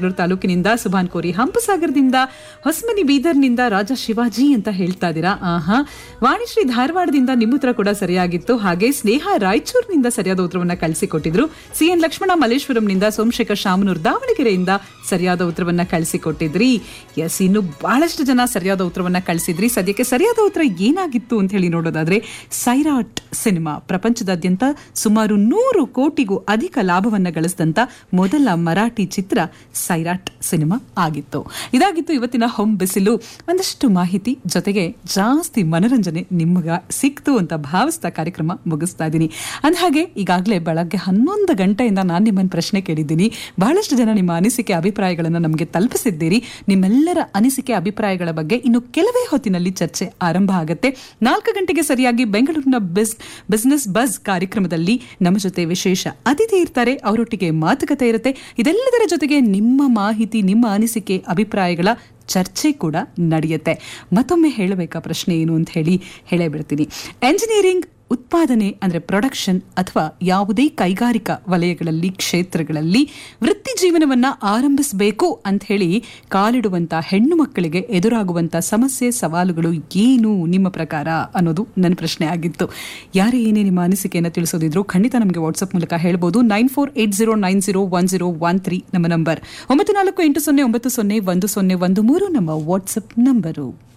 ಸಂಡೂರು ತಾಲೂಕಿನಿಂದ ಸುಭಾನ್ ಕೋರಿ ಹಂಪಸಾಗರದಿಂದ ಹೊಸಮನಿ ಬೀದರ್ನಿಂದ ರಾಜ ಶಿವಾಜಿ ಅಂತ ಹೇಳ್ತಾ ಇದ್ದೀರಾ ಆಹಾ ವಾಣಿಶ್ರೀ ಧಾರವಾಡದಿಂದ ನಿಮ್ಮ ಉತ್ತರ ಕೂಡ ಸರಿಯಾಗಿತ್ತು ಹಾಗೆ ಸ್ನೇಹ ರಾಯಚೂರಿನಿಂದ ಸರಿಯಾದ ಉತ್ತರವನ್ನ ಕಳಿಸಿಕೊಟ್ಟಿದ್ರು ಸಿ ಎನ್ ಲಕ್ಷ್ಮಣ ಮಲ್ಲೇಶ್ವರಂನಿಂದ ಸೋಮಶೇಖರ್ ಶಾಮನೂರ್ ದಾವಣಗೆರೆಯಿಂದ ಸರಿಯಾದ ಉತ್ತರವನ್ನ ಕಳಿಸಿಕೊಟ್ಟಿದ್ರಿ ಎಸ್ ಇನ್ನು ಬಹಳಷ್ಟು ಜನ ಸರಿಯಾದ ಉತ್ತರವನ್ನ ಕಳಿಸಿದ್ರಿ ಸದ್ಯಕ್ಕೆ ಸರಿಯಾದ ಉತ್ತರ ಏನಾಗಿತ್ತು ಅಂತ ಹೇಳಿ ನೋಡೋದಾದ್ರೆ ಸೈರಾಟ್ ಸಿನಿಮಾ ಪ್ರಪಂಚದಾದ್ಯಂತ ಸುಮಾರು ನೂರು ಕೋಟಿಗೂ ಅಧಿಕ ಲಾಭವನ್ನ ಗಳಿಸಿದಂತ ಮೊದಲ ಮರಾಠಿ ಚಿತ್ರ ಸೈರಾಟ್ ಸಿನಿಮಾ ಆಗಿತ್ತು ಇದಾಗಿತ್ತು ಇವತ್ತಿನ ಹೊಂ ಬಿಸಿಲು ಒಂದಷ್ಟು ಮಾಹಿತಿ ಜೊತೆಗೆ ಜಾಸ್ತಿ ಮನರಂಜನೆ ನಿಮಗ ಸಿಕ್ತು ಅಂತ ಭಾವಿಸ್ತಾ ಕಾರ್ಯಕ್ರಮ ಮುಗಿಸ್ತಾ ಇದ್ದೀನಿ ಅಂದಹಾಗೆ ಈಗಾಗಲೇ ಬೆಳಗ್ಗೆ ಹನ್ನೊಂದು ಗಂಟೆಯಿಂದ ನಾನು ನಿಮ್ಮನ್ನು ಪ್ರಶ್ನೆ ಕೇಳಿದ್ದೀನಿ ಬಹಳಷ್ಟು ಜನ ನಿಮ್ಮ ಅನಿಸಿಕೆ ಅಭಿಪ್ರಾಯಗಳನ್ನು ನಮಗೆ ತಲುಪಿಸಿದ್ದೀರಿ ನಿಮ್ಮೆಲ್ಲರ ಅನಿಸಿಕೆ ಅಭಿಪ್ರಾಯಗಳ ಬಗ್ಗೆ ಇನ್ನು ಕೆಲವೇ ಹೊತ್ತಿನಲ್ಲಿ ಚರ್ಚೆ ಆರಂಭ ಆಗುತ್ತೆ ನಾಲ್ಕು ಗಂಟೆಗೆ ಸರಿಯಾಗಿ ಬೆಂಗಳೂರಿನ ಬಿಸ್ ಬಿಸ್ನೆಸ್ ಬಸ್ ಕಾರ್ಯಕ್ರಮದಲ್ಲಿ ನಮ್ಮ ಜೊತೆ ವಿಶೇಷ ಅತಿಥಿ ಇರ್ತಾರೆ ಅವರೊಟ್ಟಿಗೆ ಮಾತುಕತೆ ಇರುತ್ತೆ ಇದೆಲ್ಲದರ ಜೊತೆಗೆ ನಿಮ್ಮ ಮಾಹಿತಿ ನಿಮ್ಮ ಅನಿಸಿಕೆ ಅಭಿಪ್ರಾಯಗಳ ಚರ್ಚೆ ಕೂಡ ನಡೆಯುತ್ತೆ ಮತ್ತೊಮ್ಮೆ ಹೇಳಬೇಕಾ ಪ್ರಶ್ನೆ ಏನು ಅಂತ ಹೇಳಿ ಹೇಳೇ ಬಿಡ್ತೀನಿ ಎಂಜಿನಿಯರಿಂಗ್ ಉತ್ಪಾದನೆ ಅಂದ್ರೆ ಪ್ರೊಡಕ್ಷನ್ ಅಥವಾ ಯಾವುದೇ ಕೈಗಾರಿಕಾ ವಲಯಗಳಲ್ಲಿ ಕ್ಷೇತ್ರಗಳಲ್ಲಿ ವೃತ್ತಿ ಜೀವನವನ್ನ ಆರಂಭಿಸಬೇಕು ಅಂತ ಹೇಳಿ ಕಾಲಿಡುವಂತ ಹೆಣ್ಣು ಮಕ್ಕಳಿಗೆ ಎದುರಾಗುವಂತ ಸಮಸ್ಯೆ ಸವಾಲುಗಳು ಏನು ನಿಮ್ಮ ಪ್ರಕಾರ ಅನ್ನೋದು ನನ್ನ ಪ್ರಶ್ನೆ ಆಗಿತ್ತು ಯಾರೇ ಏನೇ ನಿಮ್ಮ ಅನಿಸಿಕೆಯನ್ನು ತಿಳಿಸೋದಿದ್ರು ಖಂಡಿತ ನಮಗೆ ವಾಟ್ಸ್ಆಪ್ ಮೂಲಕ ಹೇಳ್ಬೋದು nine four eight zero nine zero one zero one three ನಮ್ಮ ನಂಬರ್ ಒಂಬತ್ತು ನಾಲ್ಕು ಎಂಟು ಸೊನ್ನೆ ಒಂಬತ್ತು ಸೊನ್ನೆ ಒಂದು ಸೊನ್ನೆ ಒಂದು ಮೂರು ನಮ್ಮ ವಾಟ್ಸ್ಆಪ್ ನಂಬರು